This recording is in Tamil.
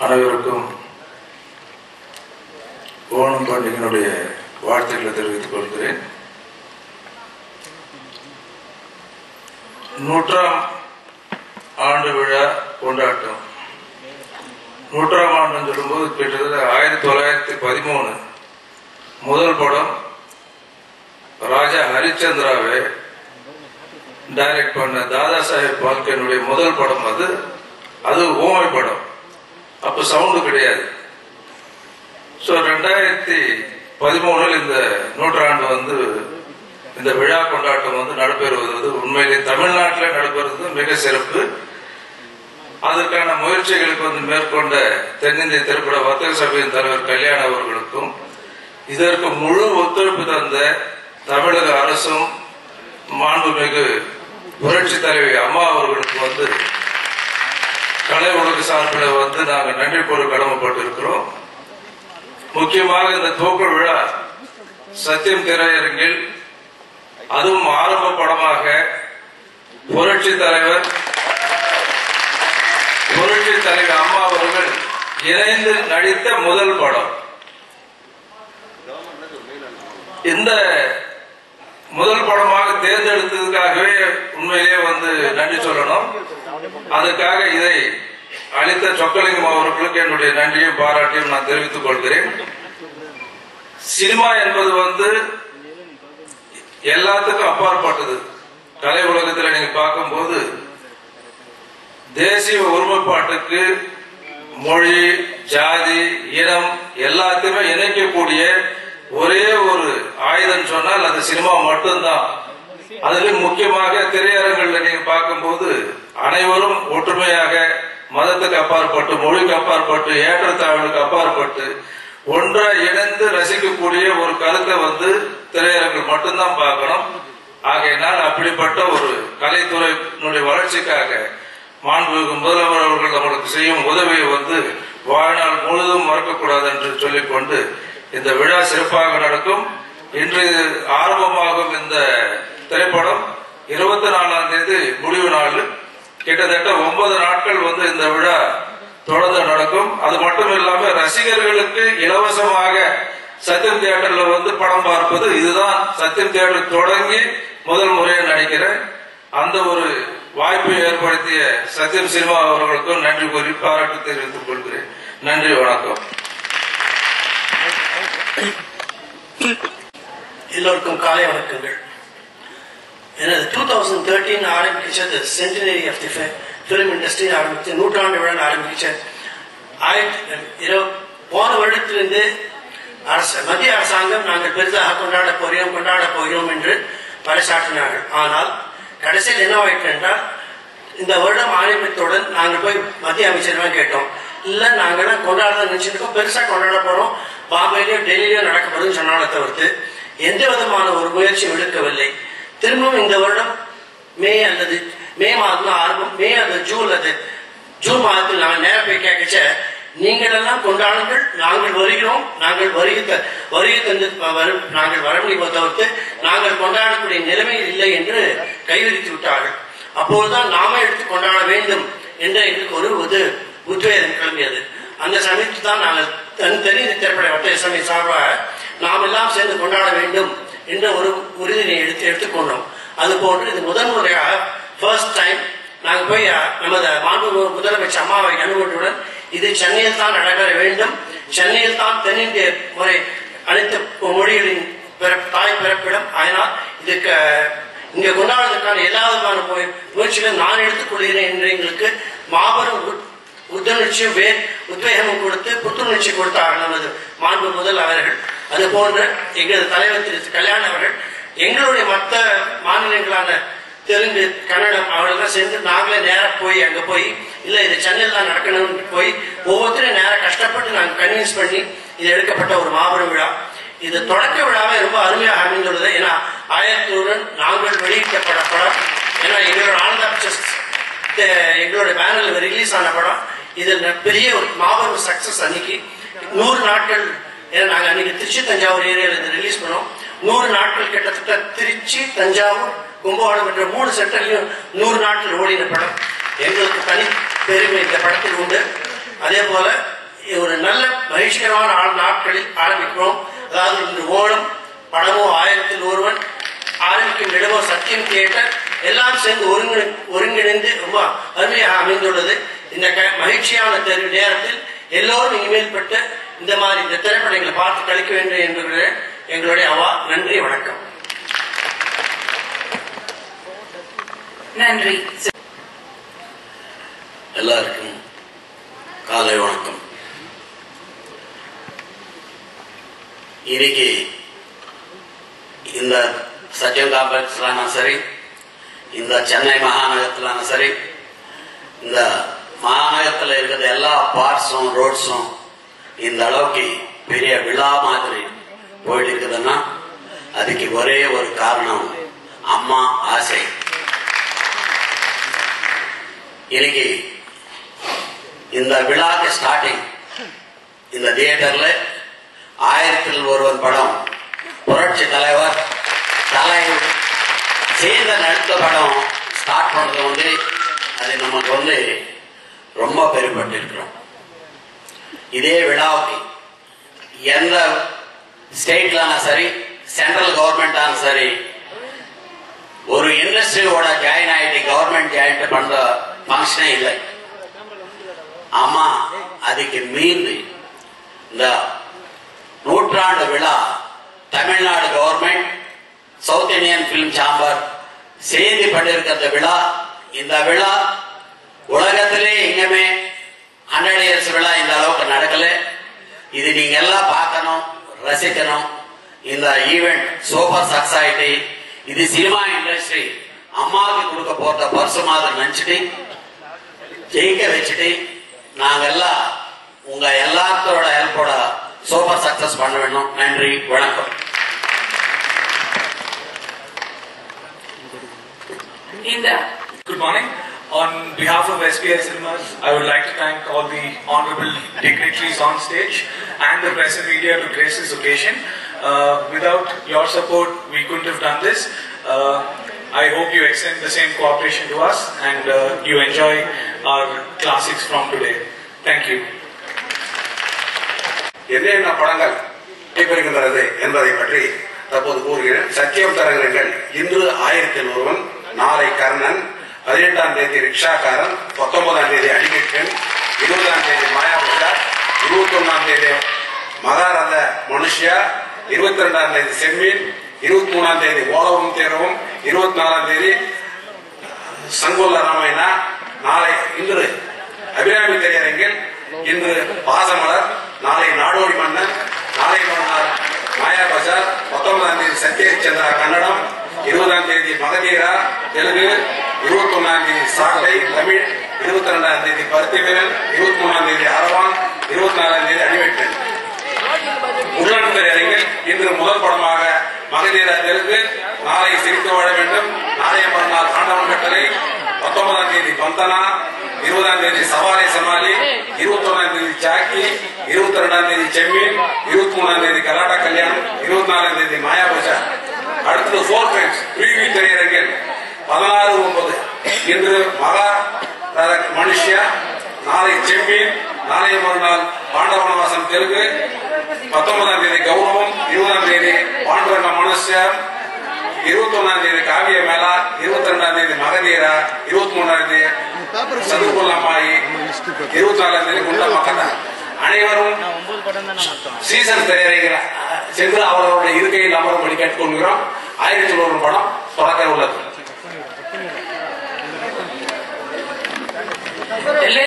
அனைவருக்கும் ஓணம் பண்டிகையினுடைய வாழ்த்துக்களை தெரிவித்துக் கொள்கிறேன் நூற்றாம் ஆண்டு விழா கொண்டாட்டம் நூற்றாம் ஆண்டுன்னு சொல்லும்போது கிட்டத்தட்ட ஆயிரத்தி தொள்ளாயிரத்தி பதிமூணு முதல் படம் ராஜா ஹரிச்சந்திராவை டைரக்ட் பண்ண தாதா சாஹேப் பால்கேனுடைய முதல் படம் அது அது ஓமை படம் அப்ப சவுண்டு கிடையாது ஸோ ரெண்டாயிரத்தி பதிமூணில் இந்த நூற்றாண்டு வந்து இந்த விழா கொண்டாட்டம் வந்து நடைபெறுவது உண்மையிலே தமிழ்நாட்டில் நடைபெறுவது மிக சிறப்பு அதற்கான முயற்சிகளுக்கு வந்து மேற்கொண்ட தென்னிந்திய திரைப்பட வர்த்தக சபையின் தலைவர் கல்யாண் அவர்களுக்கும் இதற்கு முழு ஒத்துழைப்பு தந்த தமிழக அரசும் மாண்புமிகு புரட்சி தலைவி அம்மா அவர்களுக்கு வந்து கலை உலக சார்பில் வந்து நாங்கள் நன்றி கூற கடமைப்பட்டு இருக்கிறோம் முக்கியமாக இந்த துவக்க விழா சத்தியம் திரையரங்கில் அதுவும் ஆரம்ப படமாக புரட்சி தலைவர் புரட்சி தலைவி அம்மா அவர்கள் இணைந்து நடித்த முதல் படம் இந்த முதல் படமாக தேர்ந்தெடுத்ததுக்காகவே உண்மையிலேயே வந்து நன்றி சொல்லணும் அதுக்காக இதை அளித்த சொக்கலிங்கம் அவர்களுக்கு என்னுடைய நன்றியும் பாராட்டியும் நான் தெரிவித்துக் கொள்கிறேன் சினிமா என்பது வந்து எல்லாத்துக்கும் அப்பாற்பட்டது கலை உலகத்தில் நீங்க பார்க்கும்போது தேசிய ஒருமைப்பாட்டுக்கு மொழி ஜாதி இனம் எல்லாத்தையுமே இணைக்கக்கூடிய ஒரே ஒரு ஆயுதம் சொன்னால் அது சினிமா மட்டும்தான் அதிலும் முக்கியமாக திரையரங்குல நீங்க பார்க்கும்போது அனைவரும் ஒற்றுமையாக மதத்துக்கு அப்பாற்பட்டு மொழிக்கு அப்பாற்பட்டு ஏற்றத்தாழ்வுக்கு அப்பாற்பட்டு ஒன்றை இணைந்து ரசிக்கக்கூடிய ஒரு கருத்தை வந்து திரையரங்கில் மட்டும்தான் பார்க்கணும் ஆகையினால் அப்படிப்பட்ட ஒரு கலைத்துறையினுடைய வளர்ச்சிக்காக மாண்புமிகு முதல்வர் அவர்கள் நம்மளுக்கு செய்யும் உதவியை வந்து வாழ்நாள் முழுதும் மறக்கக்கூடாது என்று சொல்லிக்கொண்டு இந்த விழா சிறப்பாக நடக்கும் இன்று ஆரம்பமாகும் இந்த திரைப்படம் இருபத்தி நாலாம் தேதி முடிவு நாள் கிட்டத்தட்ட ஒன்பது நாட்கள் வந்து இந்த விழா தொடர்ந்து நடக்கும் அது மட்டும் இல்லாம ரசிகர்களுக்கு இலவசமாக சத்தியம் தியேட்டர்ல வந்து படம் பார்ப்பது இதுதான் சத்தியம் தியேட்டர் தொடங்கி முதல் முறையை நினைக்கிறேன் அந்த ஒரு வாய்ப்பை ஏற்படுத்திய சத்தியம் சினிமா அவர்களுக்கும் நன்றி கூறி பாராட்டு தெரிவித்துக் கொள்கிறேன் நன்றி வணக்கம் எல்லோருக்கும் காலை வணக்கங்கள் எனது டூ தௌசண்ட் தேர்ட்டீன் ஆரம்பிச்சது centenary of the film industry ஆரம்பிச்சு நூற்றாண்டு விழா ஆரம்பிச்ச ஆயிரத்தி இரு போன வருடத்திலிருந்து அரசு மத்திய அரசாங்கம் நாங்கள் பெரிதாக கொண்டாட போகிறோம் கொண்டாட போகிறோம் என்று பறைசாற்றினார்கள் ஆனால் கடைசியில் என்னவாயிற்று என்றால் இந்த வருடம் ஆரம்பித்தவுடன் நாங்கள் போய் மத்திய அமைச்சரிடம் கேட்டோம் இல்ல நாங்களாம் கொண்டாட நினைச்சிருக்கோம் பெருசா கொண்டாட போறோம் பாம்பேலயோ டெல்லியிலயோ நடக்கப்படும்னு சொன்னாலே தவிர்த்து எந்த விதமான ஒரு முயற்சியும் எடுக்கவில்லை திரும்பவும் இந்த வருடம் மே அல்லது மே மாதம் ஆரம்பம் மே அல்லது ஜூன் அல்லது ஜூன் மாதத்தில் நாங்கள் நேரம் போய் கேட்கச்ச நீங்கள் எல்லாம் கொண்டாடுங்கள் நாங்கள் வருகிறோம் நாங்கள் வருகை த- வருகை தந்து வரும் நாங்கள் வர முடியுமோ தவிர்த்து நாங்கள் கொண்டாடக்கூடிய நிலைமையில் இல்லை என்று கைவிரித்து விட்டார்கள் அப்போதுதான் நாம எடுத்து கொண்டாட வேண்டும் என்ற எங்களுக்கு ஒரு இது உத்வேகம் கிளம்பியது அந்த சமயத்தில் தான் நாங்கள் தனித்தனி திரைப்பட வட்ட சமய சார்பாக நாம் எல்லாம் சேர்ந்து கொண்டாட வேண்டும் என்ற ஒரு உறுதியை எடுத்து எடுத்துக்கொண்டோம் அது போன்று இது முதன் முறையாக ஃபர்ஸ்ட் டைம் நாங்க போய் அஹ், நமது மாண்பு முதலமைச்சர் அம்மாவை அனுமதியுடன் இது சென்னையில் தான் நடைபெற வேண்டும் சென்னையில் தான் தென்னிந்திய முறை அனைத்து மொழிகளின் பிறப்பு- தாய் பிறப்பிடம் அதனால் இதுக்கு இங்க கொண்டாடுவதற்கான எல்லா விதமான முய- முயற்சிகளும் நான் எடுத்துக்கொள்கிறேன் என்று எங்களுக்கு மாபெரும் உத்- உத்வேகமும் வே உத்வேகமும் கொடுத்து புத்துணர்ச்சி கொடுத்தார்கள் நமது மாண்பு முதல் அவர்கள் அது போன்ற எங்களது தலைவர் திரு கல்யாண் அவர்கள் எங்களுடைய மற்ற மாநிலங்களான தெலுங்கு கன்னடம் அவர்களெல்லாம் சேர்ந்து நாங்களே நேரா போய் அங்க போய் இல்ல இது சென்னையில் தான் நடக்கணும்னு போய் ஒவ்வொருத்தரும் நேரம் கஷ்டப்பட்டு நாங்கள் கன்வின்ஸ் பண்ணி இது எடுக்கப்பட்ட ஒரு மாபெரும் விழா இது தொடக்க விழாவே ரொம்ப அருமையாக அமைந்துள்ளது ஏன்னா ஆயிரத்தூருடன் நாங்கள் வெளியிட்டப்பட படம் ஏன்னா எங்களோட ஆனந்தா பிக்சர்ஸ் எங்களோட பேனல் ரிலீஸ் ஆன படம் இது ந- பெரிய ஒரு மாபெரும் சக்சஸ் அன்னைக்கு நூறு நாட்கள் ஏன்னா நாங்க அன்னைக்கு திருச்சி தஞ்சாவூர் ஏரியாவில் இது ரிலீஸ் பண்ணோம் நூறு நாட்கள் கிட்டத்தட்ட திருச்சி தஞ்சாவூர் கும்பகோணம் என்ற மூணு சென்டர்லையும் நூறு நாட்கள் ஓடின படம் எங்களுக்கு தனி பெருமை இந்த படத்தில் உண்டு அதே போல ஒரு நல்ல மகிழ்ச்சிகரமான ஆ- நாட்களில் ஆரம்பிக்கிறோம் அதாவது இன்று ஓணம் படமோ ஆயிரத்தில் ஒருவன் ஆரம்பிக்கும் இடமோ சத்தியம் தியேட்டர் எல்லாம் சேர்ந்து ஒருங்கிணை ஒருங்கிணைந்து ரொம்ப அருமையாக அமைந்துள்ளது இந்த க- மகிழ்ச்சியான தெரு நேரத்தில் எல்லோரும் இனிமேல் பட்டு இந்த மாதிரி இந்த திரைப்படங்களை பார்த்து கழிக்க வேண்டும் என்கிற எங்களுடைய அவா நன்றி வணக்கம் நன்றி எல்லாருக்கும் காலை வணக்கம் இன்னைக்கு இந்த சத்யம் காம்ப்ளெக்ஸ்லான சரி இந்த சென்னை மாநகரத்திலான சரி இந்த மாநகரத்தில் இருக்கிற எல்லா பார்ட்ஸும் ரோட்ஸும் இந்த அளவுக்கு பெரிய விழா மாதிரி போயிட்டு இருக்குதுன்னா அதுக்கு ஒரே ஒரு காரணம் அம்மா ஆசை இன்னைக்கு இந்த விழாக்கு ஸ்டார்டிங் இந்த தியேட்டர்ல ஆயிரத்தில் ஒருவன் படம் புரட்சி தலைவர் தலை சேர்ந்த நடித்த படம் ஸ்டார்ட் பண்றது வந்து அது நமக்கு வந்து ரொம்ப பெருமைப்பட்டு இருக்கிறோம் இதே விழாவுக்கு எந்த ஸ்டேட்லான சரி சென்ட்ரல் கவர்மெண்டான சரி ஒரு இண்டஸ்ட்ரியோட ஜாயின் ஆயிட்டு கவர்மெண்ட் ஜாயின் பண்ற ஃபங்க்ஷனே இல்லை ஆமா அதுக்கு மீறி இந்த நூற்றாண்டு விழா Tamil Nadu government south Indian film chamber சேர்ந்து பண்ணிருக்கிற விழா இந்த விழா உலகத்திலே எங்குமே ஹண்ட்ரட் இயர்ஸ் விழா இந்த அளவுக்கு நடக்கல இது நீங்க எல்லாம் பார்க்கணும் ரசிக்கணும் இந்த ஈவெண்ட் சூப்பர் சக்ஸ் ஆயிட்டு இது சினிமா இண்டஸ்ட்ரி அம்மாவுக்கு கொடுக்க போற பரிசு மாதிரி நினைச்சிட்டு ஜெயிக்க வச்சுட்டு நாங்கெல்லாம் உங்க எல்லாத்தோட ஹெல்ப்போட சூப்பர் சக்சஸ் பண்ண வேண்டும் நன்றி வணக்கம் இந்த Good morning. On behalf of SBI Cinemas, I would like to thank all the honorable dignitaries on stage and the press and media to grace this occasion. Uh, without your support, we couldn't have done this. Uh, I hope you extend the same cooperation to us and uh, you enjoy our classics from today. Thank you. என்னென்ன படங்கள் நடைபெறுகின்றது என்பதை பற்றி தற்போது கூறுகிறேன் சத்தியம் தரகங்கள் இன்று ஆயிரத்தில் ஒருவன் நாளை கர்ணன் பதினெட்டாம் தேதி ரிக்ஷாக்காரன் பத்தொன்பதாம் தேதி அடிக்கட்டன் இருபதாம் தேதி மாயாபுரா இருபத்தி ஒன்னாம் தேதி மகாரத மனுஷியா இருபத்தி ரெண்டாம் தேதி செம்மீன் இருபத்தி மூணாம் தேதி ஓலவும் தேரவும் இருபத்தி நாலாம் தேதி சங்கோல ராமாயணா நாளை இன்று அபிராமி திரையரங்கில் இன்று பாசமலர் நாளை நாடோடி மன்னன் நாளை மறுநாள் மாயா பஜார் பத்தொன்பதாம் தேதி சத்யச்சந்திரா கன்னடம் இருபதாம் தேதி மகதீரா தெலுங்கு இருபத்தி ஒன்னாம் தேதி சாட்டை தமிழ் இருபத்தி ரெண்டாம் தேதி பருத்திவீரன் இருபத்தி மூணாம் தேதி அரவான் இருபத்தி நாலாம் தேதி அடிவெட்டு உள்நாட்டு திரையரங்கில் இன்று முதல் படமாக மகதீரா தெலுங்கு நாளை சிரித்து வாழ வேண்டும் நாளைய மறுநாள் ஆண்டவன் கட்டளை பத்தொன்பதாம் தேதி பந்தனா இருபதாம் தேதி சவாலை சமாளி இருபத்தி ஒன்னாம் தேதி சாக்கி இருபத்தி ரெண்டாம் தேதி செம்மீன் இருபத்தி மூணாம் தேதி கலாட்டா கல்யாணம் இருபத்தி நாலாம் தேதி மாயா பஜார் அடுத்தது ஃபோர் டைம்ஸ் பிரிவி திரையரங்கில் பதினாறு ஒன்பது இன்று மகா ரத மனுஷியா நாளை செம்மீன் நாளைய மறுநாள் பாண்டவனவாசம் தெலுங்கு பத்தொன்பதாம் தேதி கௌரவம் இருபதாம் தேதி பாண்டுரங்க மனுஷர் இருபத்தி ஒன்னாம் தேதி காவிய மேளா இருபத்தி ரெண்டாம் தேதி மகதீரா இருபத்தி மூணாம் தேதி சதுர்குல்லம்மாயி இருபத்தி நாலாம் தேதி குண்ட மக்கள் அனைவரும் சீசன் திரையரங்கில் சென்று அவர்களுடைய இருக்கையில் அமரும்படி கேட்டுக்கொள்கிறோம் ஆயிரத்தி ஒரு படம் தொடக்க உள்ளது எல்லா